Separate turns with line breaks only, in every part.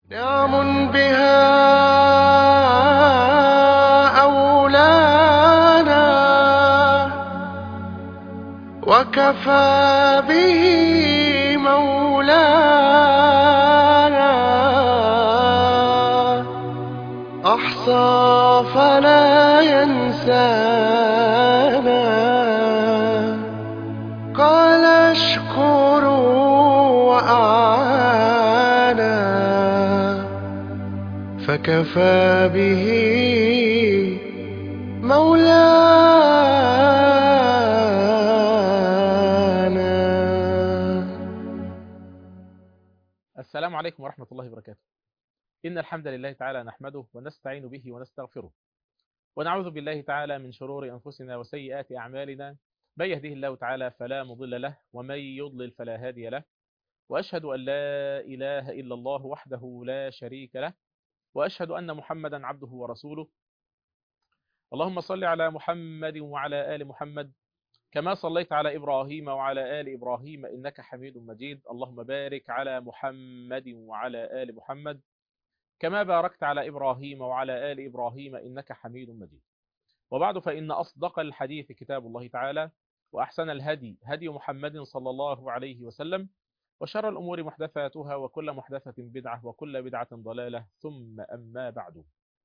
نعم بها أولانا وكفى به مولانا أحصى فلا ينسانا قال اشكروا وأعانا فكفى به مولانا
السلام عليكم ورحمة الله وبركاته إن الحمد لله تعالى نحمده ونستعين به ونستغفره ونعوذ بالله تعالى من شرور أنفسنا وسيئات أعمالنا من يهده الله تعالى فلا مضل له ومن يضلل فلا هادي له وأشهد أن لا إله إلا الله وحده لا شريك له وأشهد أن محمدا عبده ورسوله اللهم صل على محمد وعلى آل محمد كما صليت على إبراهيم وعلى آل إبراهيم إنك حميد مجيد اللهم بارك على محمد وعلى آل محمد كما باركت على إبراهيم وعلى آل إبراهيم إنك حميد مجيد وبعد فإن أصدق الحديث كتاب الله تعالى وأحسن الهدي هدي محمد صلى الله عليه وسلم وشر الأمور محدثاتها وكل محدثة بدعة وكل بدعة ضلالة ثم أما بعد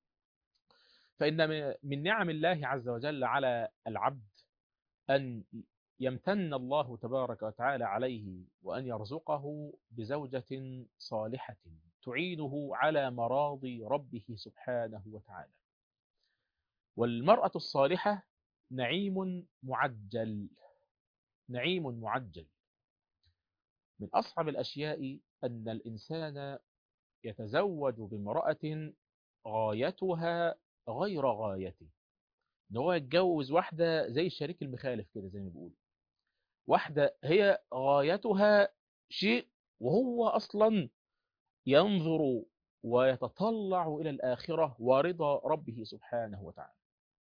فإن من نعم الله عز وجل على العبد أن يمتن الله تبارك وتعالى عليه وأن يرزقه بزوجة صالحة تعينه على مراضي ربه سبحانه وتعالى والمرأة الصالحة نعيم معجل نعيم معجل من أصعب الأشياء أن الإنسان يتزوج بامرأة غايتها غير غايته ان هو يتجوز واحدة زي الشريك المخالف كده زي ما بيقول واحدة هي غايتها شيء وهو أصلا ينظر ويتطلع إلى الآخرة ورضا ربه سبحانه وتعالى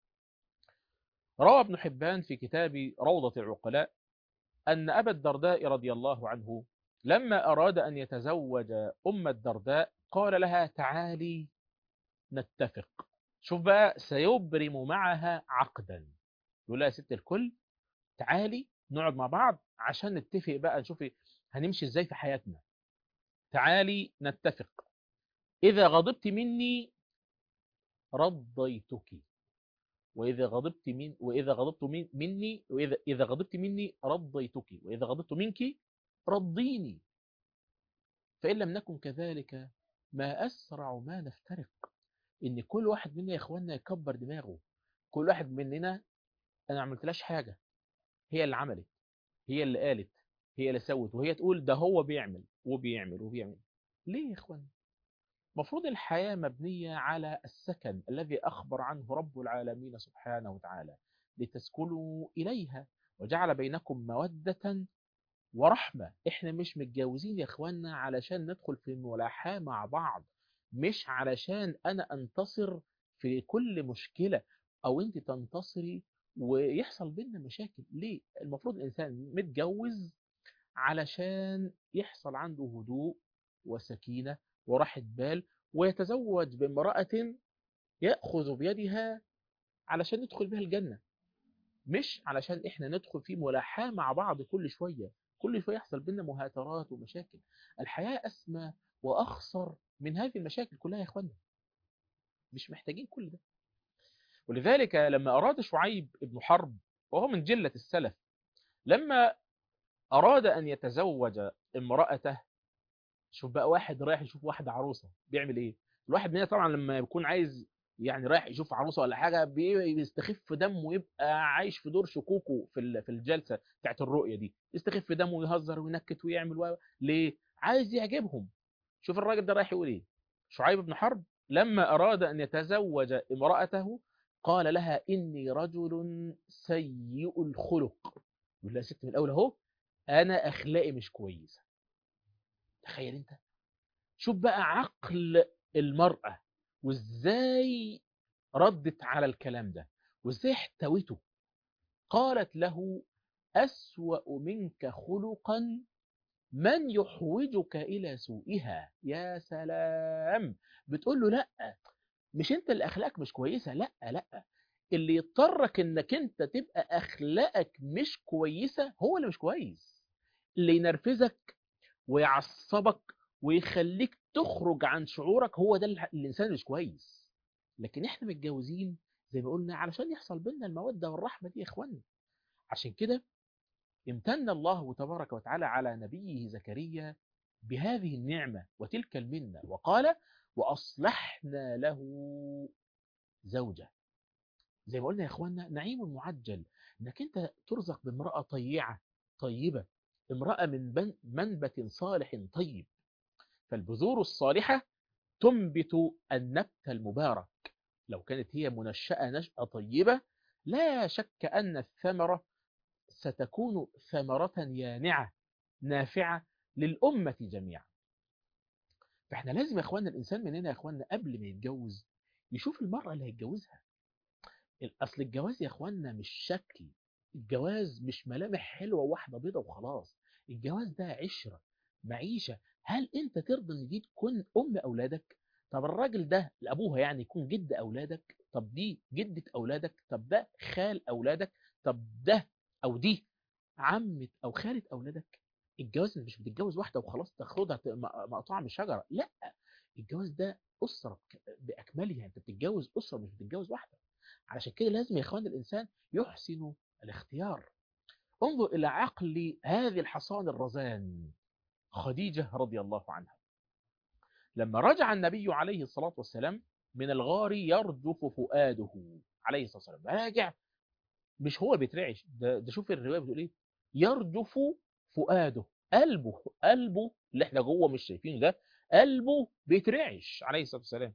روى ابن حبان في كتاب روضة العقلاء أن أبا الدرداء رضي الله عنه لما أراد أن يتزوج أم الدرداء قال لها تعالي نتفق شوف بقى سيبرم معها عقدا يقول لها يا ست الكل تعالي نقعد مع بعض عشان نتفق بقى نشوف هنمشي ازاي في حياتنا تعالي نتفق إذا غضبت مني رضيتك وإذا غضبت من وإذا غضبت من مني وإذا إذا غضبت مني رضيتك وإذا غضبت منك رضيني فإن لم نكن كذلك ما أسرع ما نفترق إن كل واحد منا يا إخواننا يكبر دماغه كل واحد مننا أنا ما عملتلاش حاجة هي اللي عملت هي اللي قالت هي اللي سوت وهي تقول ده هو بيعمل وبيعمل وبيعمل ليه يا إخوان مفروض الحياة مبنية على السكن الذي أخبر عنه رب العالمين سبحانه وتعالى لتسكنوا إليها وجعل بينكم مودة ورحمة إحنا مش متجوزين يا إخواننا علشان ندخل في ملاحاة مع بعض مش علشان أنا أنتصر في كل مشكلة أو أنت تنتصري ويحصل بينا مشاكل ليه؟ المفروض الإنسان متجوز علشان يحصل عنده هدوء وسكينة وراحة بال ويتزوج بامرأة يأخذ بيدها علشان ندخل بها الجنة مش علشان احنا ندخل في ملاحاة مع بعض كل شوية كل شوية يحصل بينا مهاترات ومشاكل الحياة أسمى وأخصر من هذه المشاكل كلها يا إخوانا مش محتاجين كل ده ولذلك لما أراد شعيب ابن حرب وهو من جلة السلف لما أراد أن يتزوج امرأته شوف بقى واحد رايح يشوف واحدة عروسة بيعمل إيه الواحد مننا طبعا لما يكون عايز يعني رايح يشوف عروسه ولا حاجه بيستخف دمه ويبقى عايش في دور شكوكه في في الجلسه بتاعت الرؤيه دي يستخف دمه ويهزر وينكت ويعمل و... ليه عايز يعجبهم شوف الراجل ده رايح يقول ايه شعيب بن حرب لما اراد ان يتزوج امراته قال لها اني رجل سيء الخلق يقول لها ست من الاول اهو انا اخلاقي مش كويسه تخيل انت شوف بقى عقل المراه وازاي ردت على الكلام ده وازاي احتوته قالت له أسوأ منك خلقا من يحوجك إلى سوءها يا سلام بتقول له لا مش انت اللي اخلاقك مش كويسة لا لا اللي يضطرك انك انت تبقى اخلاقك مش كويسة هو اللي مش كويس اللي ينرفزك ويعصبك ويخليك تخرج عن شعورك هو ده الح- الانسان اللي مش كويس لكن احنا متجوزين زي ما قلنا علشان يحصل بينا المودة والرحمة دي يا اخوانا عشان كده امتن الله تبارك وتعالى على نبيه زكريا بهذه النعمة وتلك المنة وقال وأصلحنا له زوجة زي ما قلنا يا اخوانا نعيم معجل انك انت ترزق بامرأة طيعة طيبة امرأة من بن- منبت صالح طيب فالبذور الصالحة تنبت النبت المبارك لو كانت هي منشأة نشأة طيبة لا شك أن الثمرة ستكون ثمرة يانعة نافعة للأمة جميعا فاحنا لازم يا اخوانا الإنسان مننا يا اخوانا قبل ما يتجوز يشوف المرأة اللي هيتجوزها أصل الجواز يا اخوانا مش شكل الجواز مش ملامح حلوة واحدة بيضة وخلاص الجواز ده عشرة معيشة هل انت ترضى ان دي تكون ام اولادك طب الراجل ده لابوها يعني يكون جد اولادك طب دي جدة اولادك طب ده خال اولادك طب ده او دي عمة او خالة اولادك الجواز مش بتتجوز واحدة وخلاص تاخدها ت- م- مقطوعة من الشجرة لا الجواز ده أسرة ك- بأكملها أنت بتتجوز أسرة مش بتتجوز واحدة علشان كده لازم يا إخوان الإنسان يحسن الاختيار انظر إلى عقل هذه الحصان الرزان خديجة رضي الله عنها لما رجع النبي عليه الصلاة والسلام من الغار يرجف فؤاده عليه الصلاة والسلام راجع مش هو بيترعش ده, ده شوف الرواية بتقول ايه يرجف فؤاده قلبه قلبه اللي احنا جوه مش شايفينه ده قلبه بيترعش عليه الصلاة والسلام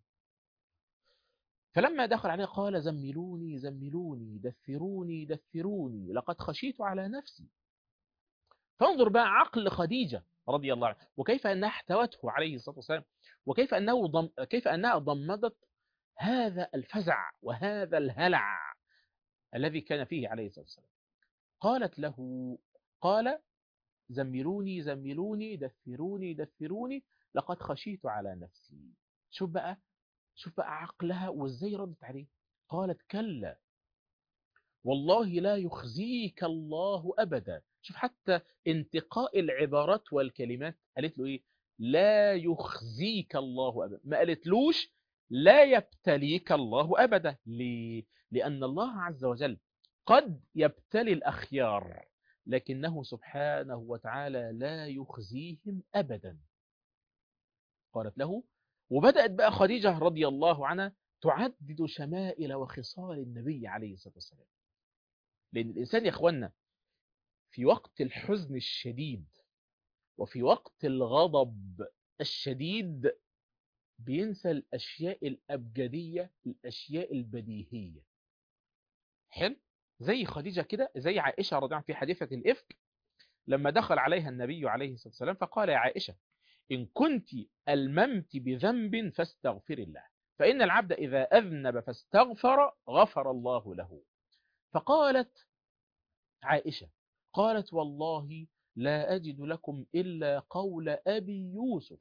فلما دخل عليه قال زملوني زملوني دثروني دثروني لقد خشيت على نفسي فانظر بقى عقل خديجة رضي الله عنها وكيف أنها احتوته عليه الصلاة والسلام وكيف أنه ضم كيف أنها ضمدت هذا الفزع وهذا الهلع الذي كان فيه عليه الصلاة والسلام قالت له قال زملوني زملوني دثروني دثروني لقد خشيت على نفسي شوف بقى شوف بقى عقلها وازاي ردت عليه قالت كلا والله لا يخزيك الله أبدا شوف حتى انتقاء العبارات والكلمات قالت له إيه لا يخزيك الله أبدا ما قالتلوش لا يبتليك الله أبدا ليه؟ لأن الله عز وجل قد يبتلي الأخيار لكنه سبحانه وتعالى لا يخزيهم أبدا قالت له وبدأت بقى خديجة رضي الله عنها تعدد شمائل وخصال النبي عليه الصلاة والسلام لأن الإنسان يا أخوانا في وقت الحزن الشديد وفي وقت الغضب الشديد بينسى الأشياء الأبجدية الأشياء البديهية حلو زي خديجة كده زي عائشة رضي الله عنها في حادثة الإفك لما دخل عليها النبي عليه الصلاة والسلام فقال يا عائشة إن كنت ألممت بذنب فاستغفر الله فإن العبد إذا أذنب فاستغفر غفر الله له فقالت عائشة قالت والله لا أجد لكم إلا قول أبي يوسف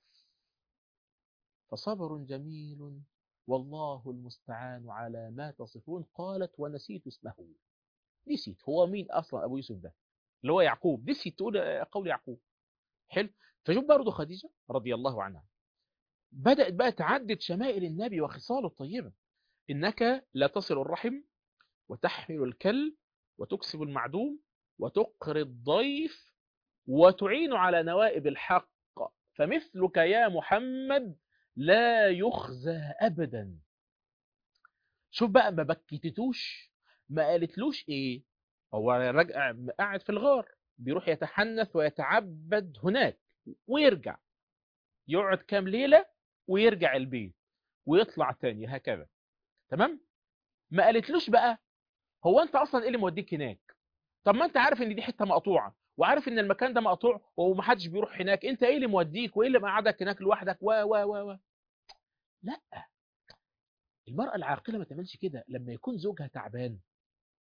فصبر جميل والله المستعان على ما تصفون قالت ونسيت اسمه نسيت هو مين أصلا أبو يوسف ده اللي هو يعقوب نسيت تقول قول يعقوب حلو فشوف برضه خديجة رضي الله عنها بدأت بقى تعدد شمائل النبي وخصاله الطيبة إنك لا تصل الرحم وتحمل الكل وتكسب المعدوم وتقري الضيف وتعين على نوائب الحق فمثلك يا محمد لا يخزى أبدا شوف بقى ما بكتتوش ما قالتلوش ايه هو راجع قاعد في الغار بيروح يتحنث ويتعبد هناك ويرجع يقعد كام ليلة ويرجع البيت ويطلع تاني هكذا تمام ما قالتلوش بقى هو انت اصلا ايه اللي موديك هناك طب ما انت عارف ان دي حته مقطوعه وعارف ان المكان ده مقطوع ومحدش بيروح هناك انت ايه اللي موديك وايه اللي مقعدك هناك لوحدك و و و و لا المرأة العاقلة ما تعملش كده لما يكون زوجها تعبان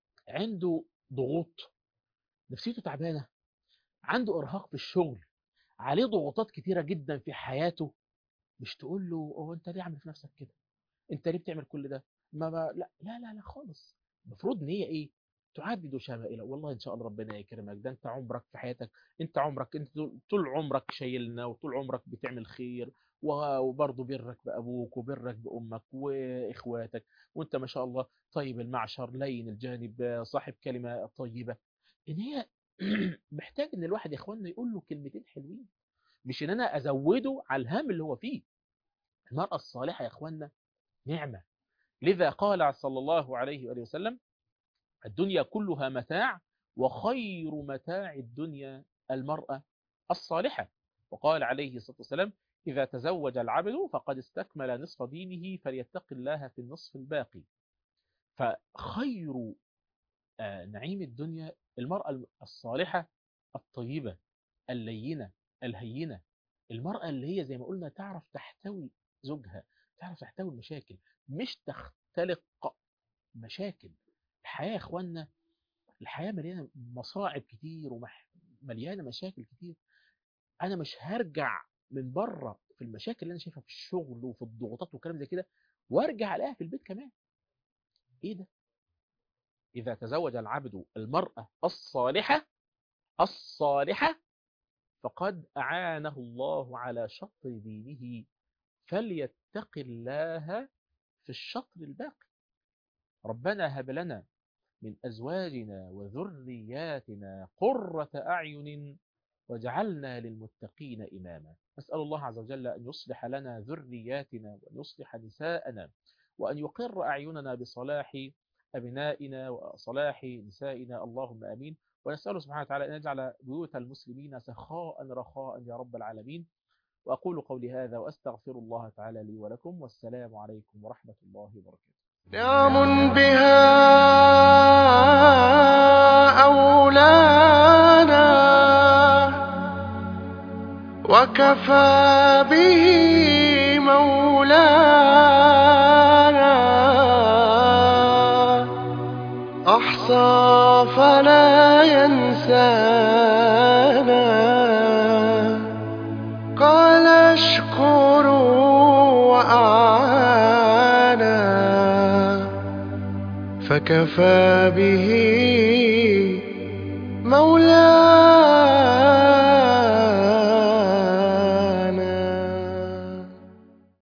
عنده ضغوط نفسيته تعبانة عنده إرهاق في الشغل عليه ضغوطات كتيرة جدا في حياته مش تقول له هو انت ليه عامل في نفسك كده انت ليه بتعمل كل ده ما, ما لا لا لا لا خالص المفروض ان هي ايه تعدد شمائل والله ان شاء الله ربنا يكرمك ده انت عمرك في حياتك انت عمرك انت طول عمرك شايلنا وطول عمرك بتعمل خير وبرضه برك بابوك وبرك بامك واخواتك وانت ما شاء الله طيب المعشر لين الجانب صاحب كلمه طيبه ان هي محتاج ان الواحد يا اخواننا يقول له كلمتين حلوين مش ان انا ازوده على الهم اللي هو فيه المراه الصالحه يا اخواننا نعمه لذا قال صلى الله عليه وآله وسلم الدنيا كلها متاع وخير متاع الدنيا المرأة الصالحة وقال عليه الصلاة والسلام إذا تزوج العبد فقد استكمل نصف دينه فليتق الله في النصف الباقي فخير نعيم الدنيا المرأة الصالحة الطيبة اللينة الهينة المرأة اللي هي زي ما قلنا تعرف تحتوي زوجها تعرف تحتوي المشاكل مش تختلق مشاكل الحياة يا اخوانا الحياة مليانة مصاعب كتير ومليانة مشاكل كتير انا مش هرجع من بره في المشاكل اللي انا شايفها في الشغل وفي الضغوطات وكلام زي كده وارجع الاقيها في البيت كمان ايه ده اذا تزوج العبد المرأة الصالحة الصالحة فقد اعانه الله على شطر دينه فليتق الله في الشطر الباقي ربنا هب لنا من أزواجنا وذرياتنا قرة أعين واجعلنا للمتقين إماما نسأل الله عز وجل أن يصلح لنا ذرياتنا وأن يصلح نساءنا وأن يقر أعيننا بصلاح أبنائنا وصلاح نسائنا اللهم أمين ونسأله سبحانه وتعالى أن يجعل بيوت المسلمين سخاء رخاء يا رب العالمين وأقول قولي هذا وأستغفر الله تعالى لي ولكم والسلام عليكم ورحمة الله وبركاته
نعم بها أولانا وكفى به مولانا أحصى فلا ينسانا قال اشكروا وأعانا فكفى به مولانا